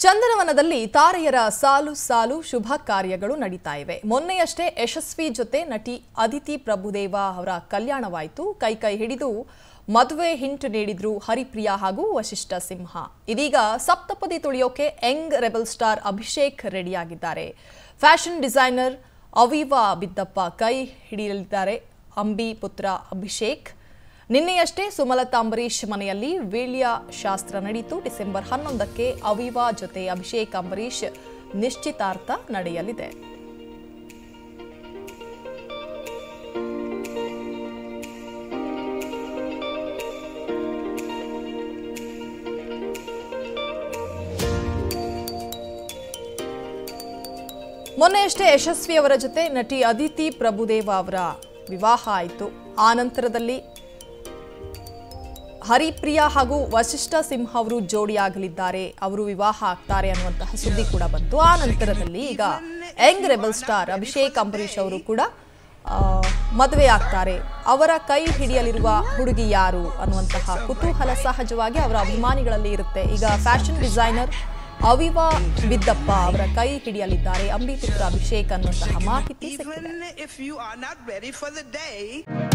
ಚಂದನವನದಲ್ಲಿ ತಾರೆಯರ ಸಾಲು ಸಾಲು ಶುಭ ಕಾರ್ಯಗಳು ನಡೀತಾ ಇವೆ ಮೊನ್ನೆಯಷ್ಟೇ ಯಶಸ್ವಿ ಜೊತೆ ನಟಿ ಅದಿತಿ ಪ್ರಭುದೇವ ಅವರ ಕಲ್ಯಾಣವಾಯಿತು ಕೈ ಕೈ ಹಿಡಿದು ಮದುವೆ ಹಿಂಟ್ ನೀಡಿದ್ರು ಹರಿಪ್ರಿಯಾ ಹಾಗೂ ವಶಿಷ್ಠ ಸಿಂಹ ಇದೀಗ ಸಪ್ತಪದಿ ತುಳಿಯೋಕೆ ಯಂಗ್ ರೆಬಲ್ ಸ್ಟಾರ್ ಅಭಿಷೇಕ್ ರೆಡಿಯಾಗಿದ್ದಾರೆ ಫ್ಯಾಷನ್ ಡಿಸೈನರ್ ಅವಿವಾ ಬಿದ್ದಪ್ಪ ಕೈ ಹಿಡಿಯಲಿದ್ದಾರೆ ಅಂಬಿ ಪುತ್ರ ಅಭಿಷೇಕ್ ನಿನ್ನೆಯಷ್ಟೇ ಸುಮಲತಾ ಅಂಬರೀಶ್ ಮನೆಯಲ್ಲಿ ವೀಳ್ಯ ಶಾಸ್ತ್ರ ನಡೆಯಿತು ಡಿಸೆಂಬರ್ ಹನ್ನೊಂದಕ್ಕೆ ಅವಿವಾ ಜೊತೆ ಅಭಿಷೇಕ್ ಅಂಬರೀಶ್ ನಿಶ್ಚಿತಾರ್ಥ ನಡೆಯಲಿದೆ ಮೊನ್ನೆಯಷ್ಟೇ ಯಶಸ್ವಿ ಅವರ ಜೊತೆ ನಟಿ ಅದಿತಿ ಪ್ರಭುದೇವ ಅವರ ವಿವಾಹ ಆಯಿತು ಆ ನಂತರದಲ್ಲಿ ಹರಿಪ್ರಿಯಾ ಹಾಗೂ ವಶಿಷ್ಠ ಸಿಂಹ ಅವರು ಜೋಡಿಯಾಗಲಿದ್ದಾರೆ ಅವರು ವಿವಾಹ ಆಗ್ತಾರೆ ಅನ್ನುವಂತಹ ಸುದ್ದಿ ಕೂಡ ಬಂತು ಆ ನಂತರದಲ್ಲಿ ಈಗ young rebel star Abhishek Ambareesh ಅವರು ಕೂಡ ಆ, ಮದುವೆ ಆಗ್ತಾರೆ ಅವರ ಕೈ ಹಿಡಿಯಲಿರುವ ಹುಡುಗಿ ಯಾರು ಅನ್ನುವಂತಹ ಕುತೂಹಲ ಸಹಜವಾಗಿ ಅವರ ಅಭಿಮಾನಿಗಳಲ್ಲಿ ಇರುತ್ತೆ ಈಗ ಫ್ಯಾಷನ್ ಡಿಸೈನರ್ ಅವಿವಾ ಬಿದ್ದಪ್ಪ ಅವರ ಕೈ ಹಿಡಿಯಲಿದ್ದಾರೆ ಅಂಬಿ ಪುತ್ರ ಅಭಿಷೇಕ್ ಅನ್ನುವಂತಹ ಮಾಹಿತಿ ಸಿಕ್ಕಿದೆ Even if you are not ready for the day,